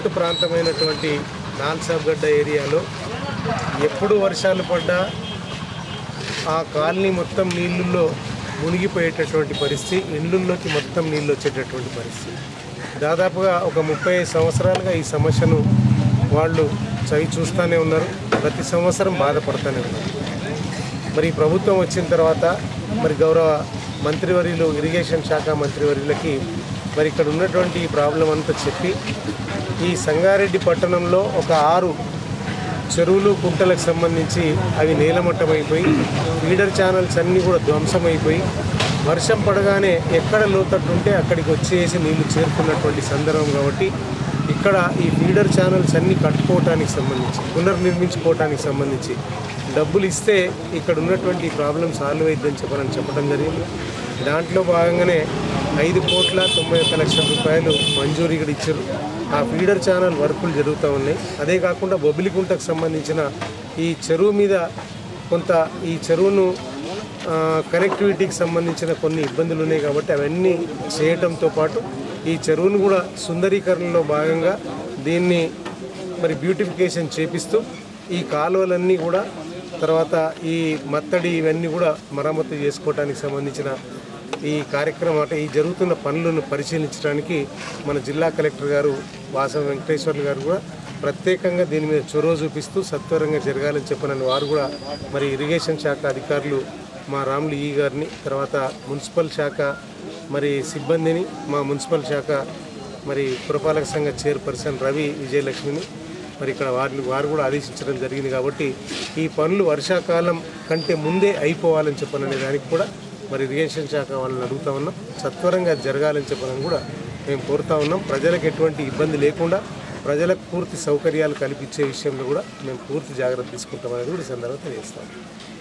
లోతట్టు ప్రాంతమైనటువంటి నాల్సాబ్గడ్డ ఏరియాలో ఎప్పుడు వర్షాలు పడ్డా ఆ కాలనీ మొత్తం నీళ్ళల్లో మునిగిపోయేటటువంటి పరిస్థితి ఇండ్లలోకి మొత్తం నీళ్ళు వచ్చేటటువంటి పరిస్థితి దాదాపుగా ఒక ముప్పై సంవత్సరాలుగా ఈ సమస్యను వాళ్ళు చవి చూస్తూనే ఉన్నారు ప్రతి సంవత్సరం బాధపడుతూనే ఉన్నారు మరి ఈ ప్రభుత్వం వచ్చిన తర్వాత మరి గౌరవ మంత్రివర్యులు ఇరిగేషన్ శాఖ మంత్రివర్యులకి మరి ఇక్కడ ఉన్నటువంటి ఈ ప్రాబ్లం అంతా చెప్పి ఈ సంగారెడ్డి పట్టణంలో ఒక ఆరు చెరువులు కుంటలకు సంబంధించి అవి నేలమట్టమైపోయి ఫీడర్ ఛానల్స్ అన్నీ కూడా ధ్వంసమైపోయి వర్షం పడగానే ఎక్కడ లోతట్టు ఉంటే అక్కడికి వచ్చేసి నీళ్లు చేరుకున్నటువంటి సందర్భం కాబట్టి ఇక్కడ ఈ ఫీడర్ ఛానల్స్ అన్నీ కట్టుకోవటానికి సంబంధించి పునర్నిర్మించుకోవటానికి సంబంధించి డబ్బులు ఇస్తే ఇక్కడ ఉన్నటువంటి ప్రాబ్లం సాల్వ్ అయిద్దని చెప్పని చెప్పడం జరిగింది దాంట్లో భాగంగానే ఐదు కోట్ల తొంభై ఒక్క లక్షల రూపాయలు మంజూరు ఇక్కడ ఇచ్చారు ఆ ఫీడర్ ఛానల్ వర్కులు జరుగుతూ ఉన్నాయి అదే కాకుండా బొబిలిగుంటకు సంబంధించిన ఈ చెరువు మీద కొంత ఈ చెరువును ఆ, కనెక్టివిటీకి సంబంధించిన కొన్ని ఇబ్బందులు ఉన్నాయి కాబట్టి అవన్నీ చేయటంతో పాటు ఈ చెరువును కూడా సుందరీకరణలో భాగంగా దీన్ని మరి బ్యూటిఫికేషన్ చేపిస్తూ ఈ కాలువలన్నీ కూడా తర్వాత ఈ మత్తడి ఇవన్నీ కూడా మరమ్మతు చేసుకోవడానికి సంబంధించిన ఈ కార్యక్రమం అంటే ఈ జరుగుతున్న పనులను పరిశీలించడానికి మన జిల్లా కలెక్టర్ గారు వాసవ వెంకటేశ్వర్లు గారు కూడా ప్రత్యేకంగా దీని మీద చొరవ చూపిస్తూ సత్వరంగా జరగాలని చెప్పనని వారు కూడా మరి ఇరిగేషన్ శాఖ అధికారులు మా రాములు ఈ గారిని తర్వాత మున్సిపల్ శాఖ మరి సిబ్బందిని మా మున్సిపల్ శాఖ మరి పురపాలక సంఘ చైర్పర్సన్ రవి విజయలక్ష్మిని మరి ఇక్కడ వారిని వారు కూడా ఆదేశించడం జరిగింది కాబట్టి ఈ పనులు వర్షాకాలం కంటే ముందే అయిపోవాలని చెప్పననే దానికి కూడా మరి ఇరిగేషన్ శాఖ వాళ్ళని అడుగుతా ఉన్నాం సత్వరంగా అది జరగాలని చెప్పనని కూడా మేము కోరుతా ఉన్నాం ప్రజలకు ఎటువంటి ఇబ్బంది లేకుండా ప్రజలకు పూర్తి సౌకర్యాలు కల్పించే విషయంలో కూడా మేము పూర్తి జాగ్రత్త తీసుకుంటామనేది కూడా ఈ సందర్భంగా తెలియజేస్తాం